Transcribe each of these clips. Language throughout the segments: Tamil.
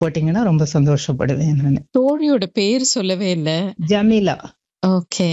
போட்டீங்கன்னா ரொம்ப சந்தோஷப்படுவேன் நான் தோழியோட பேர் சொல்லவே இல்ல ஜமீலா ஓகே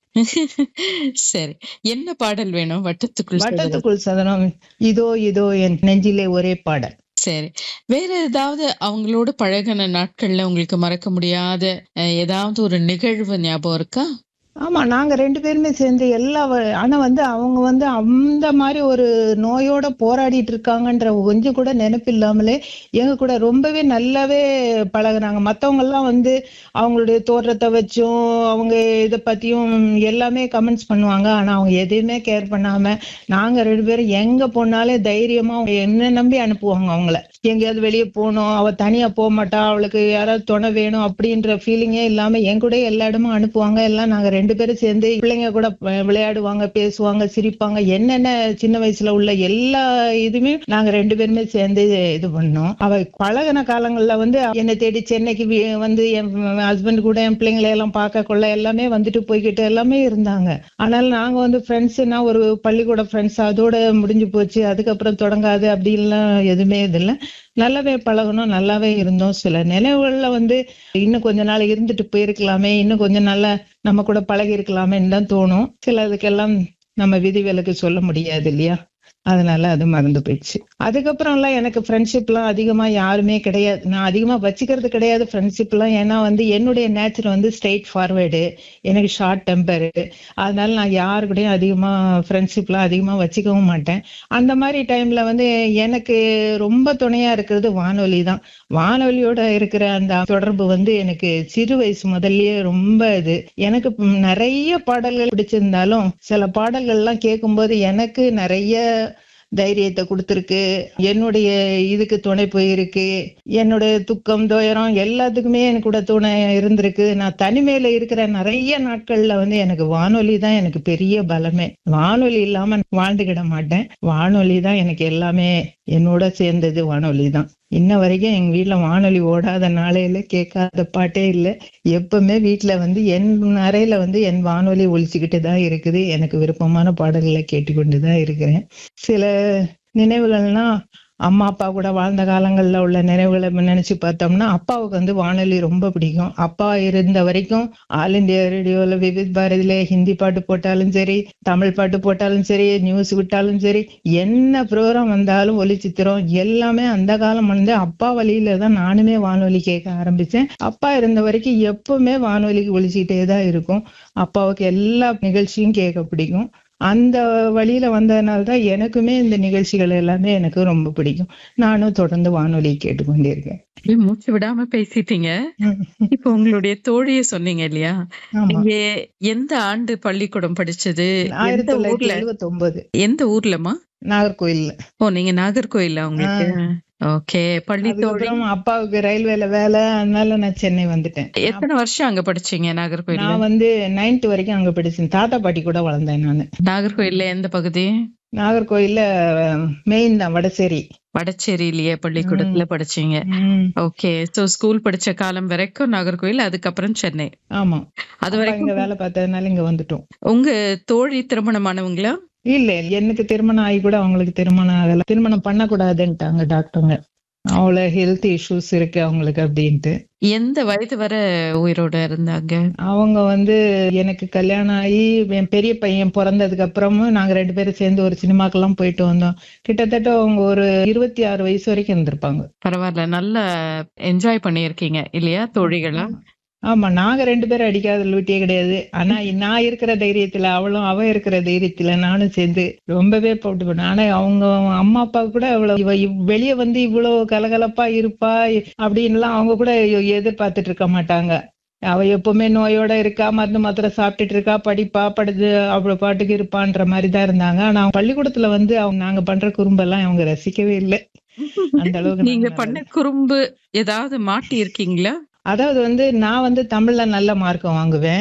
சரி என்ன பாடல் வேணும் வட்டத்துக்குள் சதுரம். வட்டத்துக்குள் சதனம் இதோ இதோ என் நெஞ்சிலே ஒரே பாடல் சரி வேற ஏதாவது அவங்களோட பழகின நாட்கள்ல உங்களுக்கு மறக்க முடியாத அஹ், ஏதாவது ஒரு நிகழ்வு ஞாபகம் இருக்கா ஆமா நாங்க ரெண்டு பேருமே சேர்ந்து எல்லா வ- ஆனா வந்து அவங்க வந்து அந்த மாதிரி ஒரு நோயோட போராடிட்டு இருக்காங்கன்ற கொஞ்சம் கூட நினைப்பு இல்லாமலே எங்க கூட ரொம்பவே நல்லாவே பழகுனாங்க மத்தவங்க எல்லாம் வந்து அவங்களுடைய தோற்றத்தை வச்சும் அவங்க இதை பத்தியும் எல்லாமே கமெண்ட்ஸ் பண்ணுவாங்க ஆனா அவங்க எதையுமே கேர் பண்ணாம நாங்க ரெண்டு பேரும் எங்க போனாலே தைரியமா அவங்க என்ன நம்பி அனுப்புவாங்க அவங்கள எங்கேயாவது வெளியே போகணும் அவ தனியா போக மாட்டா அவளுக்கு யாராவது துணை வேணும் அப்படின்ற ஃபீலிங்கே இல்லாம என் கூட எல்லா இடமும் அனுப்புவாங்க எல்லாம் நாங்க ரெண்டு பேரும் சேர்ந்து பிள்ளைங்க கூட வ- விளையாடுவாங்க பேசுவாங்க சிரிப்பாங்க என்னென்ன சின்ன வயசுல உள்ள எல்லா இதுவுமே நாங்க ரெண்டு பேருமே சேர்ந்து இது பண்ணோம் அவ பழகின காலங்கள்ல வந்து என்னை தேடி சென்னைக்கு வி- வந்து என் ஹஸ்பண்ட் கூட என் பிள்ளைங்களை எல்லாம் பார்க்க கொள்ள எல்லாமே வந்துட்டு போய்கிட்டு எல்லாமே இருந்தாங்க ஆனால் நாங்க வந்து ஃப்ரெண்ட்ஸ்னா ஒரு பள்ளிக்கூட ஃப்ரெண்ட்ஸ் அதோட முடிஞ்சு போச்சு அதுக்கப்புறம் தொடங்காது அப்படின்லாம் எதுவுமே இது இல்லை நல்லாவே பழகணும் நல்லாவே இருந்தோம் சில நினைவுகள்ல வந்து இன்னும் கொஞ்ச நாள் இருந்துட்டு போயிருக்கலாமே இன்னும் கொஞ்ச நாள்ல நம்ம கூட பழகி இருக்கலாமேன்னு தான் தோணும் சில அதுக்கெல்லாம் நம்ம விதிவிலக்கு சொல்ல முடியாது இல்லையா அதனால அது மறந்து போயிடுச்சு அதுக்கப்புறம் எல்லாம் எனக்கு ஃப்ரெண்ட்ஷிப் எல்லாம் அதிகமா யாருமே கிடையாது நான் அதிகமா வச்சுக்கிறது கிடையாது ஃப்ரெண்ட்ஷிப் எல்லாம் ஏன்னா வந்து என்னுடைய நேச்சர் வந்து ஸ்ட்ரெயிட் ஃபார்வேர்டு எனக்கு ஷார்ட் டெம்பரு அதனால நான் யாரு கூடயும் அதிகமா ஃப்ரெண்ட்ஷிப் எல்லாம் அதிகமா வச்சுக்கவும் மாட்டேன் அந்த மாதிரி டைம்ல வந்து எனக்கு ரொம்ப துணையா இருக்கிறது வானொலி தான் வானொலியோட இருக்கிற அந்த தொடர்பு வந்து எனக்கு சிறு வயசு முதல்லயே ரொம்ப இது எனக்கு ம் நிறைய பாடல்கள் பிடிச்சிருந்தாலும் சில பாடல்கள் எல்லாம் கேட்கும்போது எனக்கு நிறைய தைரியத்தை கொடுத்துருக்கு என்னுடைய இதுக்கு துணை போயிருக்கு என்னுடைய துக்கம் துயரம் எல்லாத்துக்குமே எனக்கு கூட துணை இருந்திருக்கு நான் தனிமையில இருக்கிற நிறைய நாட்கள்ல வந்து எனக்கு வானொலி தான் எனக்கு பெரிய பலமே வானொலி இல்லாம வாழ்ந்துக்கிட மாட்டேன் வானொலி தான் எனக்கு எல்லாமே என்னோட சேர்ந்தது வானொலி தான் இன்ன வரைக்கும் எங்க வீட்ல வானொலி ஓடாத நாளையில கேட்காத பாட்டே இல்லை எப்பவுமே வீட்ல வந்து என் அறையில வந்து என் வானொலி ஒழிச்சுக்கிட்டு தான் இருக்குது எனக்கு விருப்பமான பாடல்களை கேட்டுக்கொண்டு தான் இருக்கிறேன் சில நினைவுகள்னா அம்மா அப்பா கூட வாழ்ந்த காலங்கள்ல உள்ள நினைவுகளை நினைச்சு பார்த்தோம்னா அப்பாவுக்கு வந்து வானொலி ரொம்ப பிடிக்கும் அப்பா இருந்த வரைக்கும் ஆல் இந்தியா ரேடியோல விவித் பாரதியில ஹிந்தி பாட்டு போட்டாலும் சரி தமிழ் பாட்டு போட்டாலும் சரி நியூஸ் விட்டாலும் சரி என்ன ப்ரோக்ராம் வந்தாலும் ஒளிச்சித்திரம் எல்லாமே அந்த காலம் வந்து அப்பா வழியில தான் நானுமே வானொலி கேட்க ஆரம்பிச்சேன் அப்பா இருந்த வரைக்கும் எப்பவுமே வானொலிக்கு ஒழிச்சிக்கிட்டே தான் இருக்கும் அப்பாவுக்கு எல்லா நிகழ்ச்சியும் கேட்க பிடிக்கும் அந்த வழியில வந்ததுனால தான் எனக்குமே இந்த நிகழ்ச்சிகள் எல்லாமே எனக்கு ரொம்ப பிடிக்கும் நானும் தொடர்ந்து வானொலி கேட்டுக்கொண்டே இருக்கேன் அப்படியே மூச்சு விடாம பேசிட்டீங்க ம். இப்ப உங்களுடைய தோழிய சொன்னீங்க இல்லையா ஆமா நீங்க எந்த ஆண்டு பள்ளிக்கூடம் படிச்சது ஆயிரத்தி எந்த தொள்ளாயிரத்தி ஊர்ல எழுபத்தி ஒன்பது எந்த ஊர்லமா நாகர்கோயில்ல ஓ நீங்க நாகர்கோயில்ல உங்களுக்கு ஓகே பள்ளி தோழி அதுக்கப்புறம் அப்பாவுக்கு ரயில்வேல வேலை அதனால நான் சென்னை வந்துட்டேன் எத்தனை வருஷம் அங்க படிச்சீங்க நாகர்கோயில்ல நான் வந்து நைன்த் வரைக்கும் அங்க படிச்சேன் தாத்தா பாட்டி கூட வளர்ந்தேன் நானு நாகர்கோயில்ல எந்த பகுதி நாகர்கோயில்ல மெயின் தான் வடசேரி வடச்சேரியிலேயே பள்ளிக்கூடத்துல படிச்சீங்க ம், ஓகே சோ ஸ்கூல் படிச்ச காலம் வரைக்கும் நாகர்கோயில் அதுக்கப்புறம் சென்னை ஆமா அது அப்பா வரைக்கும் இங்க வேலை பார்த்ததுனால இங்க வந்துட்டோம் உங்க தோழி திருமணமானவங்களா இல்ல எனக்கு திருமணம் ஆகி கூட அவங்களுக்கு திருமணம் ஆகல திருமணம் பண்ணக்கூடாதுன்ட்டாங்க டாக்டருங்க அவ்வளோ ஹெல்த் இஷ்யூஸ் இருக்கு அவங்களுக்கு அப்படின்ட்டு எந்த வயது வரை உயிரோட இருந்தாங்க அவங்க வந்து எனக்கு கல்யாணம் ஆகி என் பெரிய பையன் பிறந்ததுக்கு அப்புறமும் நாங்க ரெண்டு பேரும் சேர்ந்து ஒரு சினிமாக்கெல்லாம் போயிட்டு வந்தோம் கிட்டத்தட்ட அவங்க ஒரு இருபத்தி ஆறு வயசு வரைக்கும் இருந்திருப்பாங்க பரவாயில்ல நல்லா என்ஜாய் பண்ணியிருக்கீங்க இல்லையா தோழிகளா ஆமா நாங்க ரெண்டு பேரும் அடிக்காத லூட்டியே கிடையாது ஆனா நான் இருக்கிற தைரியத்துல அவளும் அவ இருக்கிற தைரியத்துல நானும் சேர்ந்து ரொம்பவே போட்டு பண்ணோம் ஆனா அவங்க அம்மா அப்பா கூட அவ்வளவு இவ இவ்- வெளிய வந்து இவ்வளவு கலகலப்பா இருப்பா அப்படின்லாம் அவங்க கூட எ- எதிர்பார்த்துட்டு இருக்க மாட்டாங்க அவ எப்பவுமே நோயோட இருக்கா மருந்து மாத்திரை சாப்பிட்டுட்டு இருக்கா படிப்பா படுது அவ்வளவு பாட்டுக்கு இருப்பான்ற மாதிரி தான் இருந்தாங்க ஆனா அவங்க பள்ளிக்கூடத்துல வந்து அவங்க நாங்க பண்ற குறும்பெல்லாம் அவங்க ரசிக்கவே இல்லை அந்த அளவுக்கு நீங்க நாங்க பண்ண குறும்பு ஏதாவது மாட்டி இருக்கீங்களா அதாவது வந்து நான் வந்து தமிழ்ல நல்ல மார்க் வாங்குவேன்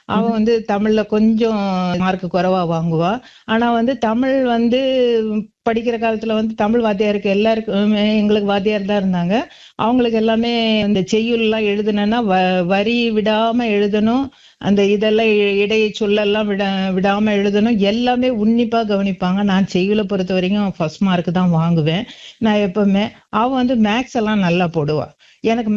அவ வந்து தமிழ்ல கொஞ்சம் மார்க் குறைவா வாங்குவா ஆனா வந்து தமிழ் வந்து படிக்கிற காலத்துல வந்து தமிழ் வாத்தியாருக்கு எல்லாருக்குமே எங்களுக்கு வாத்தியார் தான் இருந்தாங்க அவங்களுக்கு எல்லாமே இந்த செய்யுள் எல்லாம் எழுதுனா வரி விடாம எழுதணும் அந்த இதெல்லாம் இ- இடை சொல்லெல்லாம் விட விடாம எழுதணும் எல்லாமே உன்னிப்பா கவனிப்பாங்க நான் செய்யுளை பொறுத்த வரைக்கும் ஃபர்ஸ்ட் மார்க் தான் வாங்குவேன் நான் எப்பவுமே அவ வந்து மேக்ஸ் எல்லாம் நல்லா போடுவா எனக்கு